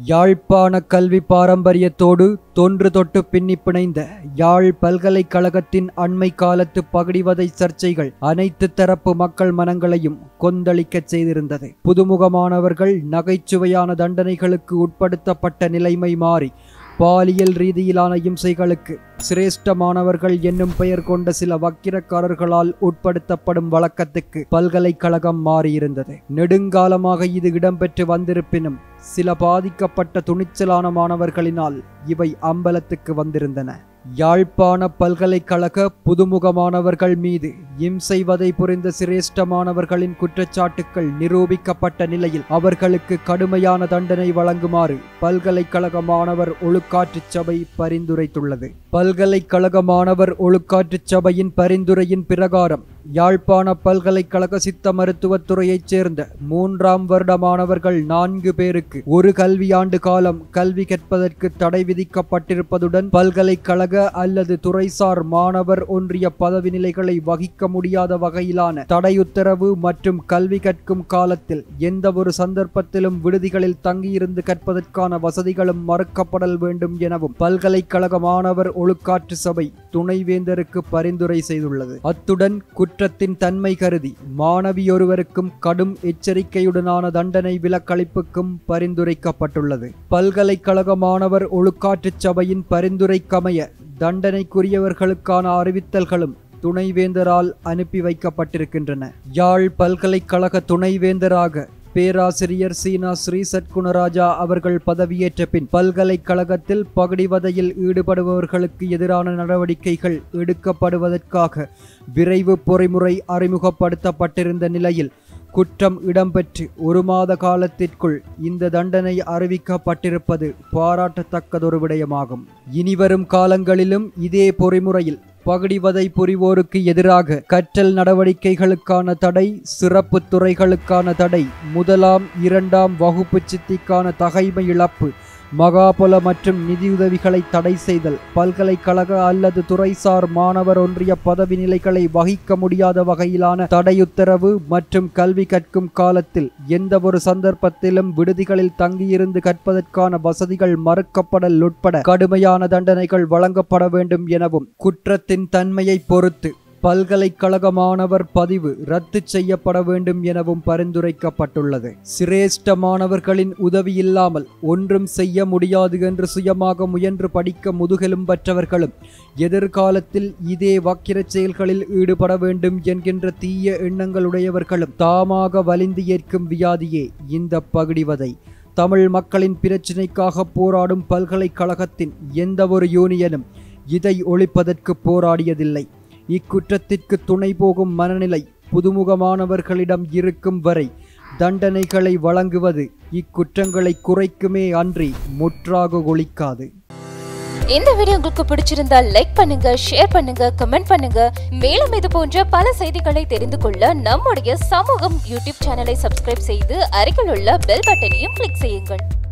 யாழ்ப்பாண கல்வி பாரம்பரியத்தோடு தொன்று தொட்டு பின்னி பிணைந்த யாழ் பல்கலைக்கழகத்தின் அண்மை காலத்து பகடிவதை சர்ச்சைகள் அனைத்து தரப்பு மக்கள் மனங்களையும் கொந்தளிக்கச் செய்திருந்தது புதுமுகமானவர்கள் நகைச்சுவையான தண்டனைகளுக்கு உட்படுத்தப்பட்ட நிலைமை மாறி பாலியல் ரீதியிலான இம்சைகளுக்கு சிரேஷ்டமானவர்கள் என்னும் பெயர் கொண்ட சில வக்கிரக்காரர்களால் உட்படுத்தப்படும் வழக்கத்துக்கு பல்கலைக்கழகம் மாறியிருந்தது நெடுங்காலமாக இது இடம்பெற்று வந்திருப்பினும் சில பாதிக்கப்பட்ட துணிச்சலான மாணவர்களினால் இவை அம்பலத்துக்கு வந்திருந்தன யாழ்ப்பாண பல்கலைக்கழக புதுமுகமானவர்கள் மீது இம்சைவதை புரிந்த சிரேஷ்டமானவர்களின் குற்றச்சாட்டுக்கள் நிரூபிக்கப்பட்ட நிலையில் அவர்களுக்கு கடுமையான தண்டனை வழங்குமாறு பல்கலைக்கழக மாணவர் ஒழுக்காற்றுச் சபை பரிந்துரைத்துள்ளது பல்கலைக்கழக மாணவர் ஒழுக்காற்றுச் சபையின் பரிந்துரையின் பிரகாரம் யாழ்ப்பாண பல்கலைக்கழக சித்த மருத்துவத்துறையைச் சேர்ந்த மூன்றாம் வருட மாணவர்கள் நான்கு பேருக்கு ஒரு கல்வியாண்டு காலம் கல்வி கற்பதற்கு தடை விதிக்கப்பட்டிருப்பதுடன் பல்கலைக்கழக அல்லது துறைசார் மாணவர் ஒன்றிய பதவி நிலைகளை வகிக்க முடியாத வகையிலான தடையுத்தரவு மற்றும் கல்வி கற்கும் காலத்தில் எந்த ஒரு சந்தர்ப்பத்திலும் விடுதிகளில் தங்கியிருந்து கற்பதற்கான வசதிகளும் மறுக்கப்படல் வேண்டும் எனவும் பல்கலைக்கழக மாணவர் ஒழுக்காற்று சபை துணைவேந்தருக்கு பரிந்துரை செய்துள்ளது அத்துடன் குற்றத்தின் தன்மை கருதி மாணவியொருவருக்கும் கடும் எச்சரிக்கையுடனான தண்டனை விலக்களிப்புக்கும் பரிந்துரைக்கப்பட்டுள்ளது பல்கலைக்கழக மாணவர் ஒழுக்காற்றுச் சபையின் பரிந்துரைக்கமைய தண்டனைக்குரியவர்களுக்கான அறிவித்தல்களும் துணைவேந்தரால் அனுப்பி வைக்கப்பட்டிருக்கின்றன யாழ் பல்கலைக்கழக துணைவேந்தராக பேராசிரியர் சீனா ஸ்ரீ சத்குணராஜா அவர்கள் பதவியேற்ற பின் பல்கலைக்கழகத்தில் பகடிவதையில் ஈடுபடுபவர்களுக்கு எதிரான நடவடிக்கைகள் எடுக்கப்படுவதற்காக விரைவு பொறிமுறை அறிமுகப்படுத்தப்பட்டிருந்த நிலையில் குற்றம் இடம்பெற்று ஒரு மாத காலத்திற்குள் இந்த தண்டனை அறிவிக்கப்பட்டிருப்பது பாராட்டத்தக்கதொரு விடயமாகும் இனிவரும் காலங்களிலும் இதே பொறிமுறையில் பகடிவதை புரிவோருக்கு எதிராக கற்றல் நடவடிக்கைகளுக்கான தடை சிறப்பு துறைகளுக்கான தடை முதலாம் இரண்டாம் வகுப்பு சித்திக்கான தகைமை இழப்பு மகாபல மற்றும் நிதியுதவிகளை தடை செய்தல் பல்கலைக்கழக அல்லது துறைசார் மாணவர் ஒன்றிய பதவி நிலைகளை வகிக்க முடியாத வகையிலான தடையுத்தரவு மற்றும் கல்வி கற்கும் காலத்தில் எந்த ஒரு சந்தர்ப்பத்திலும் விடுதிகளில் தங்கியிருந்து கற்பதற்கான வசதிகள் மறுக்கப்படல் உட்பட கடுமையான தண்டனைகள் வழங்கப்பட வேண்டும் எனவும் குற்றத்தின் தன்மையை பொறுத்து பல்கலைக்கழக மாணவர் பதிவு ரத்து செய்யப்பட வேண்டும் எனவும் பரிந்துரைக்கப்பட்டுள்ளது சிரேஷ்ட மாணவர்களின் உதவி இல்லாமல் ஒன்றும் செய்ய முடியாது என்று சுயமாக முயன்று படிக்க முதுகெலும் பெற்றவர்களும் எதிர்காலத்தில் இதே வக்கிரச் செயல்களில் ஈடுபட வேண்டும் என்கின்ற தீய எண்ணங்களுடையவர்களும் தாமாக வலிந்து ஏற்கும் வியாதியே இந்த பகுடிவதை தமிழ் மக்களின் பிரச்சினைக்காக போராடும் பல்கலைக்கழகத்தின் எந்த ஒரு யூனியனும் இதை ஒழிப்பதற்கு போராடியதில்லை இக்குற்றத்திற்கு துணை போகும் மனநிலை புதுமுகமானவர்களிடம் இருக்கும் வரை தண்டனைகளை வழங்குவது இக்குற்றங்களை குறைக்குமே அன்றி முற்றாக ஒழிக்காது இந்த வீடியோ உங்களுக்கு பிடிச்சிருந்தா லைக் பண்ணுங்க ஷேர் பண்ணுங்க கமெண்ட் பண்ணுங்க மேலும் இது போன்ற பல செய்திகளை தெரிந்து கொள்ள நம்முடைய சமூகம் யூடியூப் சேனலை சப்ஸ்கிரைப் செய்து அருகில் உள்ள பெல் பட்டனையும் கிளிக் செய்யுங்கள்